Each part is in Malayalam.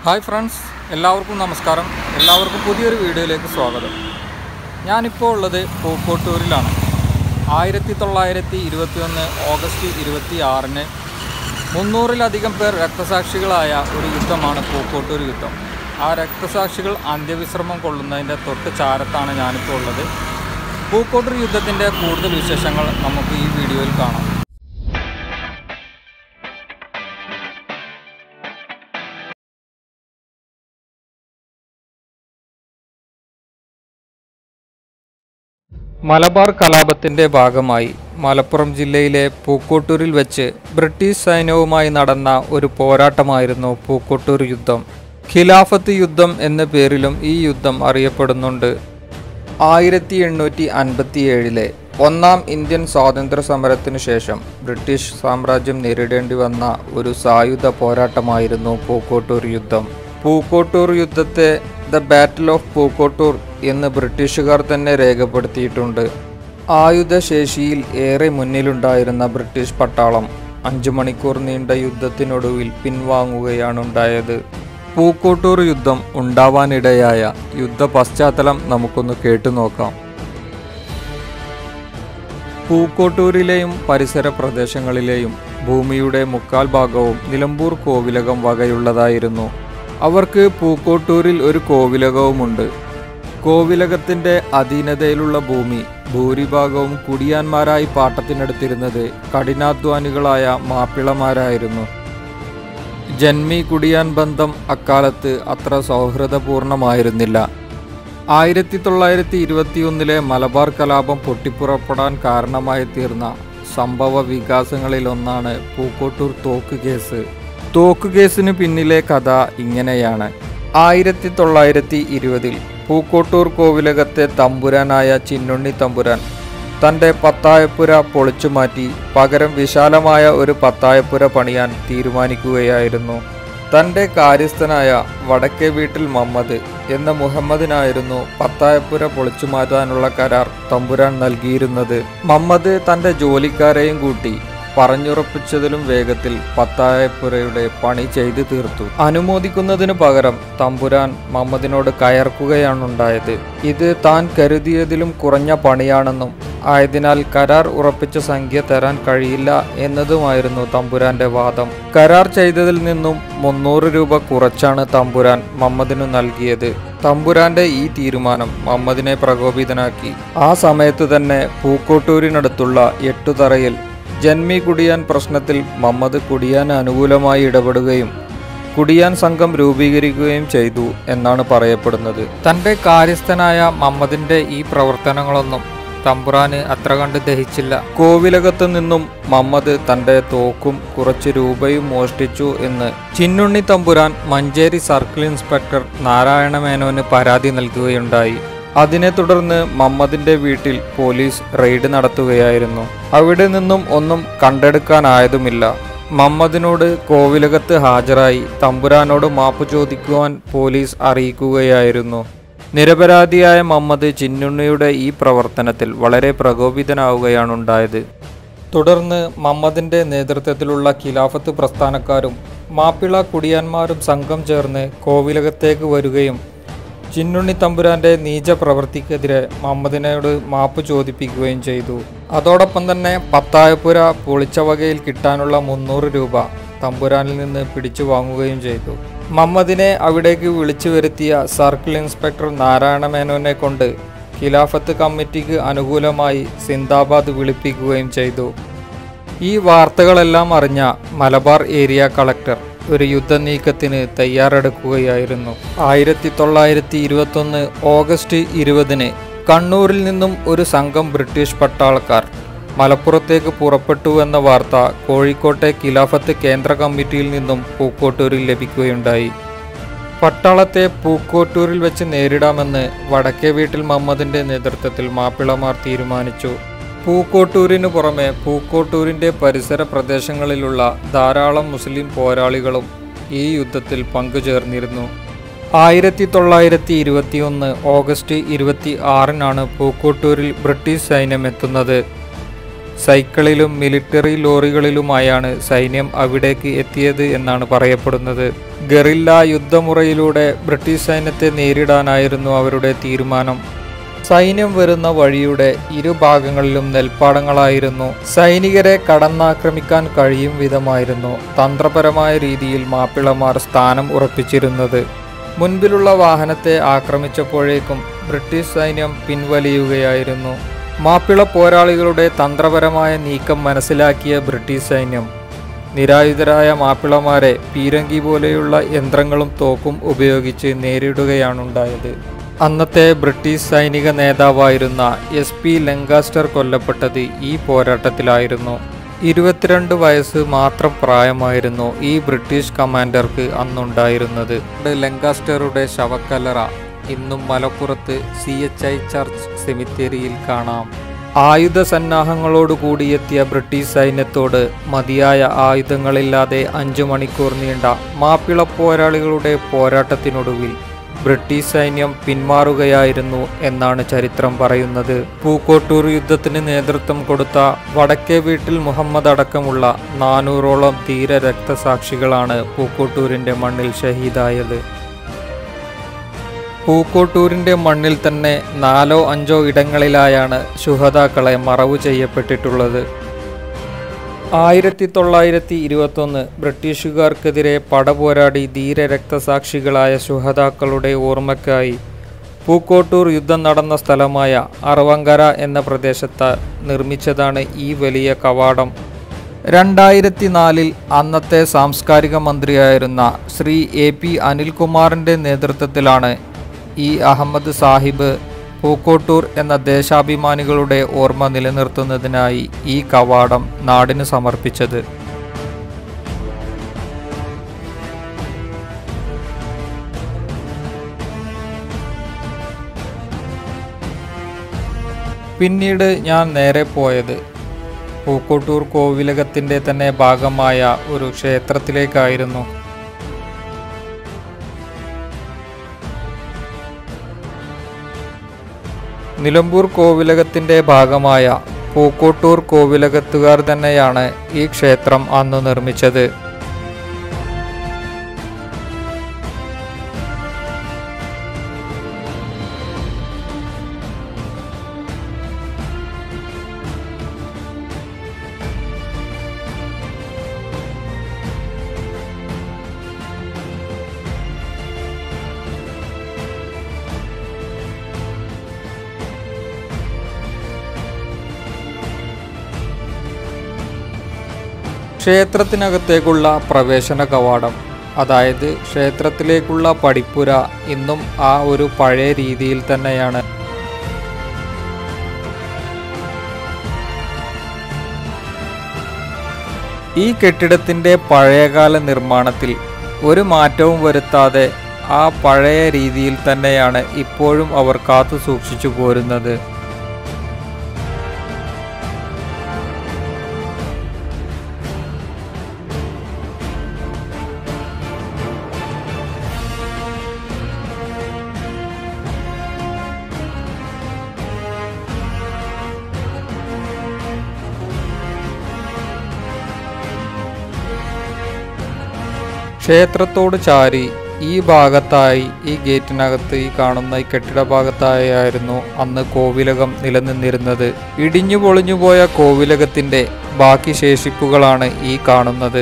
ഹായ് ഫ്രണ്ട്സ് എല്ലാവർക്കും നമസ്കാരം എല്ലാവർക്കും പുതിയൊരു വീഡിയോയിലേക്ക് സ്വാഗതം ഞാനിപ്പോൾ ഉള്ളത് പൂക്കോട്ടൂരിലാണ് ആയിരത്തി തൊള്ളായിരത്തി ഇരുപത്തിയൊന്ന് ഓഗസ്റ്റ് ഇരുപത്തി ആറിന് മുന്നൂറിലധികം പേർ രക്തസാക്ഷികളായ ഒരു യുദ്ധമാണ് പൂക്കോട്ടൂർ യുദ്ധം ആ രക്തസാക്ഷികൾ അന്ത്യവിശ്രമം കൊള്ളുന്നതിൻ്റെ തൊട്ട് ചാരത്താണ് ഞാനിപ്പോൾ ഉള്ളത് പൂക്കോട്ടൂർ യുദ്ധത്തിൻ്റെ കൂടുതൽ വിശേഷങ്ങൾ നമുക്ക് ഈ വീഡിയോയിൽ കാണാം മലബാർ കലാപത്തിന്റെ ഭാഗമായി മലപ്പുറം ജില്ലയിലെ പൂക്കോട്ടൂരിൽ വെച്ച് ബ്രിട്ടീഷ് സൈന്യവുമായി നടന്ന ഒരു പോരാട്ടമായിരുന്നു പൂക്കോട്ടൂർ യുദ്ധം ഖിലാഫത്ത് യുദ്ധം എന്ന പേരിലും ഈ യുദ്ധം അറിയപ്പെടുന്നുണ്ട് ആയിരത്തി എണ്ണൂറ്റി അൻപത്തി ഏഴിലെ ഒന്നാം ഇന്ത്യൻ സ്വാതന്ത്ര്യ സമരത്തിനു ശേഷം ബ്രിട്ടീഷ് സാമ്രാജ്യം നേരിടേണ്ടി വന്ന ഒരു സായുധ പോരാട്ടമായിരുന്നു പൂക്കോട്ടൂർ യുദ്ധം പൂക്കോട്ടൂർ യുദ്ധത്തെ ദ ബാറ്റിൽ ഓഫ് പൂക്കോട്ടൂർ എന്ന് ബ്രിട്ടീഷുകാർ തന്നെ രേഖപ്പെടുത്തിയിട്ടുണ്ട് ആയുധശേഷിയിൽ ഏറെ മുന്നിലുണ്ടായിരുന്ന ബ്രിട്ടീഷ് പട്ടാളം അഞ്ചു മണിക്കൂർ നീണ്ട യുദ്ധത്തിനൊടുവിൽ പിൻവാങ്ങുകയാണുണ്ടായത് പൂക്കോട്ടൂർ യുദ്ധം ഉണ്ടാവാനിടയായ യുദ്ധ പശ്ചാത്തലം നമുക്കൊന്ന് കേട്ടു നോക്കാം പൂക്കോട്ടൂരിലെയും പരിസര പ്രദേശങ്ങളിലെയും ഭൂമിയുടെ മുക്കാൽ ഭാഗവും നിലമ്പൂർ കോവിലകം വകയുള്ളതായിരുന്നു അവർക്ക് പൂക്കോട്ടൂരിൽ ഒരു കോവിലകവുമുണ്ട് കോവിലകത്തിന്റെ അധീനതയിലുള്ള ഭൂമി ഭൂരിഭാഗവും കുടിയാന്മാരായി പാട്ടത്തിനെടുത്തിരുന്നത് കഠിനാധ്വാനികളായ മാപ്പിളമാരായിരുന്നു ജന്മി കുടിയാൻ ബന്ധം അക്കാലത്ത് അത്ര സൗഹൃദപൂർണമായിരുന്നില്ല ആയിരത്തി തൊള്ളായിരത്തി ഇരുപത്തിയൊന്നിലെ മലബാർ കലാപം പൊട്ടിപ്പുറപ്പെടാൻ കാരണമായി തീർന്ന സംഭവ വികാസങ്ങളിലൊന്നാണ് പൂക്കോട്ടൂർ തോക്ക് കേസ് തോക്ക് കേസിന് പിന്നിലെ കഥ ഇങ്ങനെയാണ് ആയിരത്തി തൊള്ളായിരത്തി ഇരുപതിൽ പൂക്കോട്ടൂർ കോവിലകത്തെ തമ്പുരാനായ ചിന്നുണ്ണി തമ്പുരാൻ തൻ്റെ പത്തായപ്പുര പൊളിച്ചുമാറ്റി പകരം വിശാലമായ ഒരു പത്തായപ്പുര പണിയാൻ തീരുമാനിക്കുകയായിരുന്നു തൻ്റെ കാര്യസ്ഥനായ വടക്കേ വീട്ടിൽ മമ്മദ് എന്ന മുഹമ്മദിനായിരുന്നു പത്തായപ്പുര പൊളിച്ചു മാറ്റാനുള്ള കരാർ തമ്പുരാൻ നൽകിയിരുന്നത് മമ്മദ് തൻ്റെ ജോലിക്കാരെയും കൂട്ടി പറഞ്ഞുറപ്പിച്ചതിലും വേഗത്തിൽ പത്തായപ്പുരയുടെ പണി ചെയ്തു തീർത്തു അനുമോദിക്കുന്നതിനു പകരം തമ്പുരാൻ മമ്മദിനോട് കയർക്കുകയാണുണ്ടായത് ഇത് താൻ കരുതിയതിലും കുറഞ്ഞ പണിയാണെന്നും ആയതിനാൽ കരാർ ഉറപ്പിച്ച സംഖ്യ തരാൻ കഴിയില്ല എന്നതുമായിരുന്നു തമ്പുരാന്റെ വാദം കരാർ ചെയ്തതിൽ നിന്നും മുന്നൂറ് രൂപ കുറച്ചാണ് തമ്പുരാൻ മമ്മദിനു നൽകിയത് തമ്പുരാന്റെ ഈ തീരുമാനം മമ്മദിനെ പ്രകോപിതനാക്കി ആ സമയത്ത് തന്നെ പൂക്കോട്ടൂരിനടുത്തുള്ള എട്ടുതറയിൽ ജന്മി കുടിയാൻ പ്രശ്നത്തിൽ മമ്മദ് കുടിയാൻ അനുകൂലമായി ഇടപെടുകയും കുടിയാൻ സംഘം രൂപീകരിക്കുകയും ചെയ്തു എന്നാണ് പറയപ്പെടുന്നത് തന്റെ കാര്യസ്ഥനായ മമ്മദിന്റെ ഈ പ്രവർത്തനങ്ങളൊന്നും തമ്പുരാന് അത്ര കണ്ട് ദഹിച്ചില്ല കോവിലകത്ത് നിന്നും മമ്മദ് തന്റെ തോക്കും കുറച്ച് രൂപയും മോഷ്ടിച്ചു എന്ന് ചിന്നുണ്ണി തമ്പുരാൻ മഞ്ചേരി സർക്കിൾ ഇൻസ്പെക്ടർ നാരായണ മേനോന് പരാതി നൽകുകയുണ്ടായി അതിനെ തുടർന്ന് മമ്മദിന്റെ വീട്ടിൽ പോലീസ് റെയ്ഡ് നടത്തുകയായിരുന്നു അവിടെ നിന്നും ഒന്നും കണ്ടെടുക്കാനായതുമില്ല മമ്മദിനോട് കോവിലകത്ത് ഹാജരായി തമ്പുരാനോട് മാപ്പ് ചോദിക്കുവാൻ പോലീസ് അറിയിക്കുകയായിരുന്നു നിരപരാധിയായ മമ്മദ് ചിന്നുണ്ണിയുടെ ഈ പ്രവർത്തനത്തിൽ വളരെ പ്രകോപിതനാവുകയാണുണ്ടായത് തുടർന്ന് മമ്മദിന്റെ നേതൃത്വത്തിലുള്ള ഖിലാഫത്ത് പ്രസ്ഥാനക്കാരും മാപ്പിള കുടിയാന്മാരും സംഘം ചേർന്ന് കോവിലകത്തേക്ക് വരികയും ചിന്നുണ്ണി തമ്പുരാന്റെ നീച പ്രവൃത്തിക്കെതിരെ മമ്മദിനോട് മാപ്പ് ചോദിപ്പിക്കുകയും ചെയ്തു അതോടൊപ്പം തന്നെ പത്തായപ്പുര പൊളിച്ച വകയിൽ കിട്ടാനുള്ള മുന്നൂറ് രൂപ തമ്പുരാനിൽ നിന്ന് പിടിച്ചു വാങ്ങുകയും ചെയ്തു മമ്മദിനെ അവിടേക്ക് വിളിച്ചു വരുത്തിയ സർക്കിൾ ഇൻസ്പെക്ടർ നാരായണ മേനോനെ കൊണ്ട് ഖിലാഫത്ത് കമ്മിറ്റിക്ക് അനുകൂലമായി സിന്ദാബാദ് വിളിപ്പിക്കുകയും ചെയ്തു ഈ വാർത്തകളെല്ലാം അറിഞ്ഞ മലബാർ ഏരിയ കളക്ടർ ഒരു യുദ്ധനീക്കത്തിന് തയ്യാറെടുക്കുകയായിരുന്നു ആയിരത്തി തൊള്ളായിരത്തി ഇരുപത്തൊന്ന് ഓഗസ്റ്റ് ഇരുപതിന് കണ്ണൂരിൽ നിന്നും ഒരു സംഘം ബ്രിട്ടീഷ് പട്ടാളക്കാർ മലപ്പുറത്തേക്ക് പുറപ്പെട്ടു എന്ന വാർത്ത കോഴിക്കോട്ടെ ഖിലാഫത്ത് കേന്ദ്ര കമ്മിറ്റിയിൽ നിന്നും പൂക്കോട്ടൂരിൽ ലഭിക്കുകയുണ്ടായി പട്ടാളത്തെ പൂക്കോട്ടൂരിൽ വെച്ച് നേരിടാമെന്ന് വടക്കേ വീട്ടിൽ മമ്മദിന്റെ നേതൃത്വത്തിൽ മാപ്പിളമാർ തീരുമാനിച്ചു പൂക്കോട്ടൂരിനു പുറമെ പൂക്കോട്ടൂരിന്റെ പരിസര പ്രദേശങ്ങളിലുള്ള ധാരാളം മുസ്ലിം പോരാളികളും ഈ യുദ്ധത്തിൽ പങ്കുചേർന്നിരുന്നു ആയിരത്തി തൊള്ളായിരത്തി ഇരുപത്തിയൊന്ന് ഓഗസ്റ്റ് ഇരുപത്തി ആറിനാണ് പൂക്കോട്ടൂരിൽ ബ്രിട്ടീഷ് സൈന്യം എത്തുന്നത് സൈക്കിളിലും മിലിറ്ററി ലോറികളിലുമായാണ് സൈന്യം അവിടേക്ക് എത്തിയത് എന്നാണ് പറയപ്പെടുന്നത് ഗറില്ല യുദ്ധമുറയിലൂടെ ബ്രിട്ടീഷ് സൈന്യത്തെ നേരിടാനായിരുന്നു അവരുടെ തീരുമാനം സൈന്യം വരുന്ന വഴിയുടെ ഇരുഭാഗങ്ങളിലും നെൽപ്പാടങ്ങളായിരുന്നു സൈനികരെ കടന്നാക്രമിക്കാൻ കഴിയും വിധമായിരുന്നു തന്ത്രപരമായ രീതിയിൽ മാപ്പിളമാർ സ്ഥാനം ഉറപ്പിച്ചിരുന്നത് മുൻപിലുള്ള വാഹനത്തെ ആക്രമിച്ചപ്പോഴേക്കും ബ്രിട്ടീഷ് സൈന്യം പിൻവലിയുകയായിരുന്നു മാപ്പിള പോരാളികളുടെ തന്ത്രപരമായ നീക്കം മനസ്സിലാക്കിയ ബ്രിട്ടീഷ് സൈന്യം നിരായുധരായ മാപ്പിളമാരെ പീരങ്കി പോലെയുള്ള യന്ത്രങ്ങളും തോക്കും ഉപയോഗിച്ച് നേരിടുകയാണുണ്ടായത് അന്നത്തെ ബ്രിട്ടീഷ് സൈനിക നേതാവായിരുന്ന എസ് പി ലങ്കാസ്റ്റർ കൊല്ലപ്പെട്ടത് ഈ പോരാട്ടത്തിലായിരുന്നു ഇരുപത്തിരണ്ട് വയസ്സ് മാത്രം പ്രായമായിരുന്നു ഈ ബ്രിട്ടീഷ് കമാൻഡർക്ക് അന്നുണ്ടായിരുന്നത് ലങ്കാസ്റ്ററുടെ ശവക്കല്ലറ ഇന്നും മലപ്പുറത്ത് സി എച്ച് ഐ ചർച്ച് സെമിത്തേരിയിൽ കാണാം ആയുധ സന്നാഹങ്ങളോട് കൂടിയെത്തിയ ബ്രിട്ടീഷ് സൈന്യത്തോട് മതിയായ ആയുധങ്ങളില്ലാതെ അഞ്ചു മണിക്കൂർ നീണ്ട മാപ്പിള പോരാളികളുടെ പോരാട്ടത്തിനൊടുവിൽ ബ്രിട്ടീഷ് സൈന്യം പിന്മാറുകയായിരുന്നു എന്നാണ് ചരിത്രം പറയുന്നത് പൂക്കോട്ടൂർ യുദ്ധത്തിന് നേതൃത്വം കൊടുത്ത വടക്കേ വീട്ടിൽ മുഹമ്മദ് അടക്കമുള്ള നാനൂറോളം ധീര രക്തസാക്ഷികളാണ് പൂക്കോട്ടൂരിന്റെ മണ്ണിൽ ഷഹീദായത് പൂക്കോട്ടൂരിന്റെ മണ്ണിൽ തന്നെ നാലോ അഞ്ചോ ഇടങ്ങളിലായാണ് ശുഹതാക്കളെ മറവു ചെയ്യപ്പെട്ടിട്ടുള്ളത് ആയിരത്തി തൊള്ളായിരത്തി ഇരുപത്തൊന്ന് ബ്രിട്ടീഷുകാർക്കെതിരെ പടപോരാടി ധീര രക്തസാക്ഷികളായ ശുഹതാക്കളുടെ ഓർമ്മയ്ക്കായി പൂക്കോട്ടൂർ യുദ്ധം നടന്ന സ്ഥലമായ അറവങ്കര എന്ന പ്രദേശത്ത് നിർമ്മിച്ചതാണ് ഈ വലിയ കവാടം രണ്ടായിരത്തി നാലിൽ അന്നത്തെ സാംസ്കാരിക മന്ത്രിയായിരുന്ന ശ്രീ എ പി അനിൽകുമാറിൻ്റെ നേതൃത്വത്തിലാണ് ഇ അഹമ്മദ് സാഹിബ് പൂക്കോട്ടൂർ എന്ന ദേശാഭിമാനികളുടെ ഓർമ്മ നിലനിർത്തുന്നതിനായി ഈ കവാടം നാടിന് സമർപ്പിച്ചത് പിന്നീട് ഞാൻ നേരെ പോയത് പൂക്കോട്ടൂർ കോവിലകത്തിൻ്റെ തന്നെ ഭാഗമായ ഒരു ക്ഷേത്രത്തിലേക്കായിരുന്നു നിലമ്പൂർ കോവിലകത്തിൻ്റെ ഭാഗമായ പൂക്കോട്ടൂർ കോവിലകത്തുകാർ തന്നെയാണ് ഈ ക്ഷേത്രം അന്ന് നിർമ്മിച്ചത് ക്ഷേത്രത്തിനകത്തേക്കുള്ള പ്രവേശന കവാടം അതായത് ക്ഷേത്രത്തിലേക്കുള്ള പടിപ്പുര ഇന്നും ആ ഒരു പഴയ രീതിയിൽ തന്നെയാണ് ഈ കെട്ടിടത്തിൻ്റെ പഴയകാല നിർമ്മാണത്തിൽ ഒരു മാറ്റവും വരുത്താതെ ആ പഴയ രീതിയിൽ തന്നെയാണ് ഇപ്പോഴും അവർ കാത്തു സൂക്ഷിച്ചു പോരുന്നത് ക്ഷേത്രത്തോട് ചാരി ഈ ഭാഗത്തായി ഈ ഗേറ്റിനകത്ത് ഈ കാണുന്ന ഈ കെട്ടിട ഭാഗത്തായായിരുന്നു അന്ന് കോവിലകം നിലനിന്നിരുന്നത് ഇടിഞ്ഞു പൊളിഞ്ഞുപോയ കോവിലകത്തിന്റെ ബാക്കി ശേഷിപ്പുകളാണ് ഈ കാണുന്നത്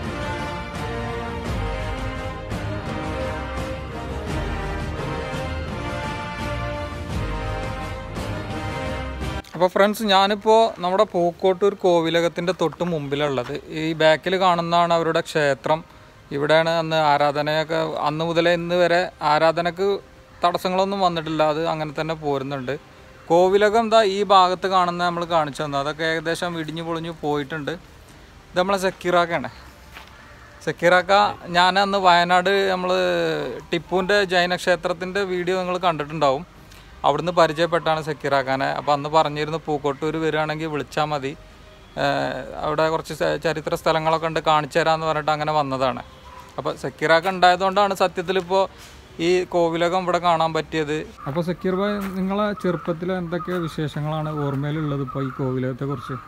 അപ്പോൾ ഫ്രണ്ട്സ് ഞാനിപ്പോൾ നമ്മുടെ പൂക്കോട്ടൂർ കോവിലകത്തിൻ്റെ തൊട്ട് മുമ്പിലുള്ളത് ഈ ബാക്കിൽ കാണുന്നതാണ് അവരുടെ ക്ഷേത്രം ഇവിടെയാണ് അന്ന് ആരാധനയൊക്കെ അന്ന് മുതലേ ഇന്ന് വരെ ആരാധനക്ക് തടസ്സങ്ങളൊന്നും വന്നിട്ടില്ല അത് അങ്ങനെ തന്നെ പോരുന്നുണ്ട് കോവിലകം എന്താ ഈ ഭാഗത്ത് കാണുന്ന നമ്മൾ കാണിച്ചു തന്നു അതൊക്കെ ഏകദേശം ഇടിഞ്ഞു പൊളിഞ്ഞു പോയിട്ടുണ്ട് ഇത് നമ്മളെ സക്കീറാക്കാണ് സക്കീറാക്ക ഞാൻ അന്ന് വയനാട് നമ്മൾ ടിപ്പുവിൻ്റെ ജൈനക്ഷേത്രത്തിൻ്റെ വീഡിയോ നിങ്ങൾ കണ്ടിട്ടുണ്ടാവും അവിടുന്ന് പരിചയപ്പെട്ടാണ് സക്കീറാക്കാനെ അപ്പോൾ അന്ന് പറഞ്ഞിരുന്നു പൂക്കോട്ടൂർ വരികയാണെങ്കിൽ വിളിച്ചാൽ മതി ഏഹ് അവിടെ കുറച്ച് ച- ചരിത്ര സ്ഥലങ്ങളൊക്കെ ഉണ്ട് കാണിച്ചു തരാമെന്ന് പറഞ്ഞിട്ട് അങ്ങനെ വന്നതാണ് അപ്പോൾ സക്കീറാക്ക ഉണ്ടായതുകൊണ്ടാണ് സത്യത്തിൽ ഇപ്പോൾ ഈ കോവിലകം ഇവിടെ കാണാൻ പറ്റിയത് അപ്പോൾ സക്കീർ ഭായ് നിങ്ങളെ ചെറുപ്പത്തിൽ എന്തൊക്കെ വിശേഷങ്ങളാണ് ഓർമ്മയിലുള്ളത് ഇപ്പോൾ ഈ കോവിലകത്തെ കുറിച്ച്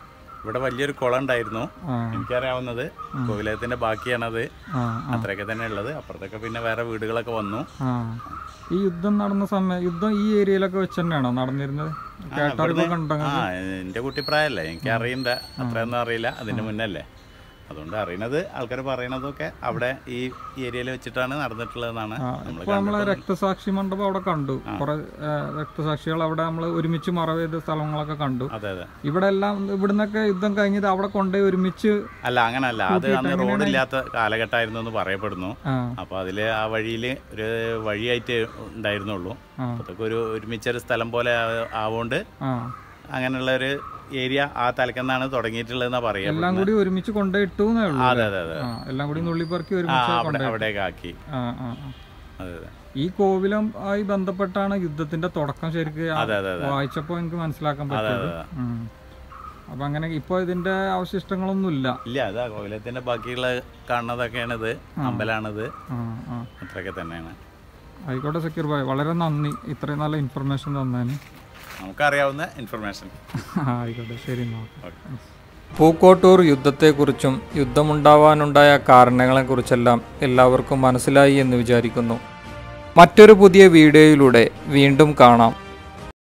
ഇവിടെ വലിയൊരു കുളം ഉണ്ടായിരുന്നു ആ എനിക്കറിയാവുന്നത് കോവിലകത്തിന്റെ ബാക്കിയാണത് ആ അത്രയൊക്കെ തന്നെ ഉള്ളത് അപ്പുറത്തൊക്കെ പിന്നെ വേറെ വീടുകളൊക്കെ വന്നു ആ ഈ യുദ്ധം നടന്ന സമയം യുദ്ധം ഈ ഏരിയയിലൊക്കെ വെച്ച് തന്നെയാണോ നടന്നിരുന്നത് കേട്ടറിവൊക്കെ ഉണ്ടോ ആ എന്റെ കുട്ടിപ്രായല്ലേ എനിക്ക് അറിയണ്ട അത്രയൊന്നും അറിയില്ല അതിന്റെ മുന്നല്ലേ അതുകൊണ്ട് അറിയണത് ആൾക്കാർ പറയണതൊക്കെ അവിടെ ഈ ഏരിയയിൽ വെച്ചിട്ടാണ് നടന്നിട്ടുള്ളതെന്നാണ് നമ്മൾ ഇപ്പൊ നമ്മളെ രക്തസാക്ഷി മണ്ഡപം അവിടെ കണ്ടു കുറെ ഏ, രക്തസാക്ഷികൾ അവിടെ നമ്മൾ ഒരുമിച്ച് മറവ് ചെയ്ത സ്ഥലങ്ങളൊക്കെ കണ്ടു അതെ അതെ ഇവിടെ എല്ലാം ഇവിടുന്നൊക്കെ യുദ്ധം കഴിഞ്ഞത് അവിടെ കൊണ്ടുപോയി ഒരുമിച്ച് അല്ല അങ്ങനല്ല അത് അന്ന് റോഡില്ലാത്ത കാലഘട്ടമായിരുന്നു എന്ന് പറയപ്പെടുന്നു ആ അപ്പോൾ അതിൽ ആ വഴിയിൽ ഒരു വഴിയായിട്ട് ഉണ്ടായിരുന്നുള്ളൂ ആ. അതൊക്കെ ഒരു ഒരുമിച്ചൊരു സ്ഥലം പോലെ ആ- ആവുകൊണ്ട് ആ അങ്ങനെയുള്ള ഒരു ഏരിയ ആ തലക്കെന്നാണ് തുടങ്ങിയിട്ടുള്ളതെന്നാ എല്ലാം പറയപ്പെടുന്നത് കൂടി ഒരുമിച്ച് കൊണ്ടുപോയി ഇട്ടൂന്നേ ഉള്ളൂ അതെ അതെ അതെ ആ എല്ലാം കൂടി നുള്ളിപ്പറക്കി ആ ഒരുമിച്ച് അവിടെ അവിടേക്ക് ആക്കി ആ ആ ആ. അതെ അതെ ഈ കോവിലം ആയി ബന്ധപ്പെട്ടാണ് യുദ്ധത്തിന്റെ തുടക്കം ശരിക്ക് ആ- അതെ അതെ അതെ വായിച്ചപ്പോ എനിക്ക് മനസ്സിലാക്കാൻ അതെ പറ്റിയത് അതെ ഉം. അപ്പൊ അങ്ങനെ ഇപ്പൊ ഇതിന്റെ അവശിഷ്ടങ്ങളൊന്നും ഇല്ല ഇല്ല അതാ കോവിലത്തിന്റെ ബാക്കിയുള്ള കാണുന്നതൊക്കെയാണിത് അമ്പലാണിത് ആ ആ അത്രയൊക്കെ തന്നെയാണ് ആയിക്കോട്ടെ സക്കീർ ഭായ് വളരെ നന്ദി ഇത്രയും നല്ല ഇൻഫർമേഷൻ തന്നതിന് നമുക്കറിയാവുന്ന ഇൻഫർമേഷൻ ആയിക്കോട്ടെ ശരി എന്നാ ഓക്കെ പൂക്കോട്ടൂർ യുദ്ധത്തെക്കുറിച്ചും യുദ്ധമുണ്ടാവാനുണ്ടായ കാരണങ്ങളെക്കുറിച്ചെല്ലാം എല്ലാവർക്കും മനസ്സിലായി എന്ന് വിചാരിക്കുന്നു മറ്റൊരു പുതിയ വീഡിയോയിലൂടെ വീണ്ടും കാണാം